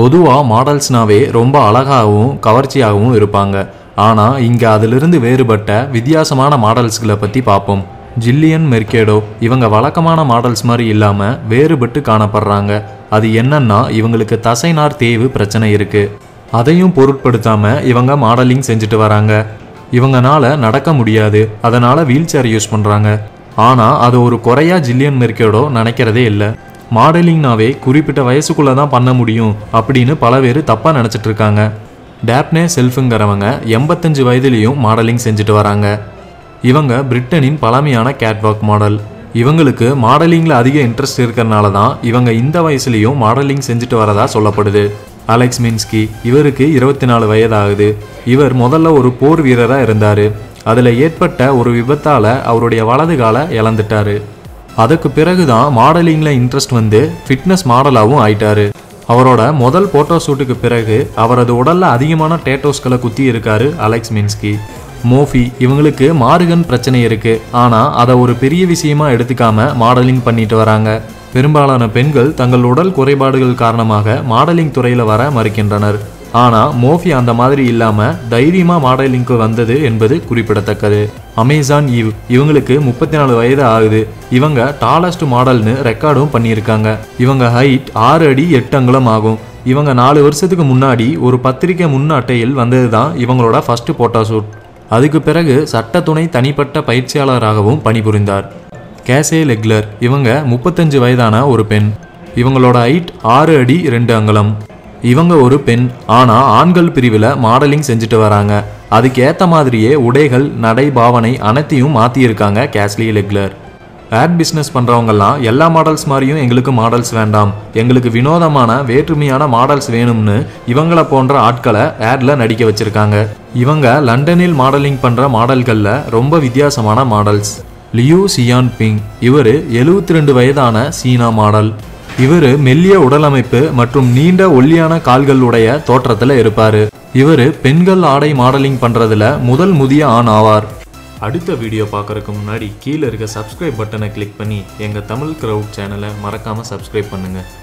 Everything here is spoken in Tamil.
பொதுவாக மாடல்ஸ்னாவே ரொம்ப அழகாகவும் கவர்ச்சியாகவும் இருப்பாங்க ஆனால் இங்கே அதிலிருந்து வேறுபட்ட வித்தியாசமான மாடல்ஸ்களை பற்றி பார்ப்போம் ஜில்லியன் மெர்கேடோ இவங்க வழக்கமான மாடல்ஸ் மாதிரி இல்லாமல் வேறுபட்டு காணப்படுறாங்க அது என்னன்னா இவங்களுக்கு தசைநார் தேய்வு பிரச்சனை இருக்கு அதையும் பொருட்படுத்தாம இவங்க மாடலிங் செஞ்சுட்டு வராங்க இவங்கனால நடக்க முடியாது அதனால வீல் சேர் யூஸ் பண்றாங்க ஆனா அது ஒரு குறையா ஜில்லியன் மெர்கேடோ நினைக்கிறதே இல்லை மாடலிங்னாவே குறிப்பிட்ட வயசுக்குள்ள தான் பண்ண முடியும் அப்படின்னு பல பேர் தப்பா நினைச்சிட்டு இருக்காங்க டேப்னே செல்ஃபுங்கிறவங்க எண்பத்தஞ்சு வயதுலேயும் மாடலிங் செஞ்சுட்டு வராங்க இவங்க பிரிட்டனின் பழமையான கேட்வாக் மாடல் இவங்களுக்கு மாடலிங்கில் அதிக இன்ட்ரெஸ்ட் இருக்கிறனால தான் இவங்க இந்த வயசுலேயும் மாடலிங் செஞ்சுட்டு வரதா சொல்லப்படுது அலெக்ஸ் மின்ஸ்கி இவருக்கு இருபத்தி நாலு வயதாகுது இவர் முதல்ல ஒரு போர் வீரராக இருந்தார் அதில் ஏற்பட்ட ஒரு விபத்தால் அவருடைய வலது காலை இழந்துட்டாரு அதுக்கு பிறகு தான் மாடலிங்கில் இன்ட்ரெஸ்ட் வந்து ஃபிட்னஸ் மாடலாகவும் ஆயிட்டாரு அவரோட முதல் போட்டோ ஷூட்டுக்கு பிறகு அவரது உடல்ல அதிகமான டேட்டோஸ்களை குத்தி இருக்காரு அலெக்ஸ் மின்ஸ்கி மோஃபி இவங்களுக்கு மாறுகன் பிரச்சனை இருக்கு ஆனா அதை ஒரு பெரிய விஷயமா எடுத்துக்காம மாடலிங் பண்ணிட்டு வராங்க பெரும்பாலான பெண்கள் தங்கள் உடல் குறைபாடுகள் காரணமாக மாடலிங் துறையில வர மறுக்கின்றனர் ஆனா மோஃபி அந்த மாதிரி இல்லாம தைரியமா மாடலிங்க்கு வந்தது என்பது குறிப்பிடத்தக்கது அமேசான் ஈவ் இவங்களுக்கு முப்பத்தி நாலு வயது ஆகுது இவங்க டாலஸ்ட் மாடல்னு ரெக்கார்டும் பண்ணியிருக்காங்க இவங்க ஹைட் ஆறு அடி எட்டு அங்குலம் ஆகும் இவங்க நாலு வருஷத்துக்கு முன்னாடி ஒரு பத்திரிக்கை முன் அட்டையில் வந்தது தான் இவங்களோட ஃபர்ஸ்ட் போட்டோ ஷூட் அதுக்கு பிறகு சட்ட துணை தனிப்பட்ட பயிற்சியாளராகவும் பணிபுரிந்தார் கேசே லெக்லர் இவங்க முப்பத்தஞ்சு வயதான ஒரு பெண் இவங்களோட ஹைட் ஆறு அடி ரெண்டு அங்குலம் இவங்க ஒரு பெண் ஆனா ஆண்கள் பிரிவில் மாடலிங் செஞ்சுட்டு வராங்க அதுக்கு ஏத்த மாதிரியே உடைகள் நடை பாவனை அனைத்தையும் மாத்தியிருக்காங்க கேஸ்லி லெக்லர் ஆட் பிஸ்னஸ் பண்றவங்கெல்லாம் எல்லா மாடல்ஸ் மாதிரியும் எங்களுக்கு மாடல்ஸ் வேண்டாம் எங்களுக்கு வினோதமான வேற்றுமையான மாடல்ஸ் வேணும்னு இவங்கள போன்ற ஆட்களை ஆட்ல நடிக்க வச்சிருக்காங்க இவங்க லண்டனில் மாடலிங் பண்ற மாடல்கள்ல ரொம்ப வித்தியாசமான மாடல்ஸ் லியூ சியான் பிங் இவர் எழுபத்தி ரெண்டு வயதான சீனா மாடல் இவர் மெல்லிய உடலமைப்பு மற்றும் நீண்ட ஒல்லியான கால்கள் உடைய தோற்றத்துல இருப்பாரு இவர் பெண்கள் ஆடை மாடலிங் பண்றதுல முதல் முதிய ஆண் ஆவார் அடுத்த வீடியோ பார்க்கறதுக்கு முன்னாடி கீழே இருக்க சப்ஸ்கிரைப் பட்டனை கிளிக் பண்ணி எங்கள் தமிழ் க்ரௌட் சேனலை மறக்காமல் சப்ஸ்கிரைப் பண்ணுங்கள்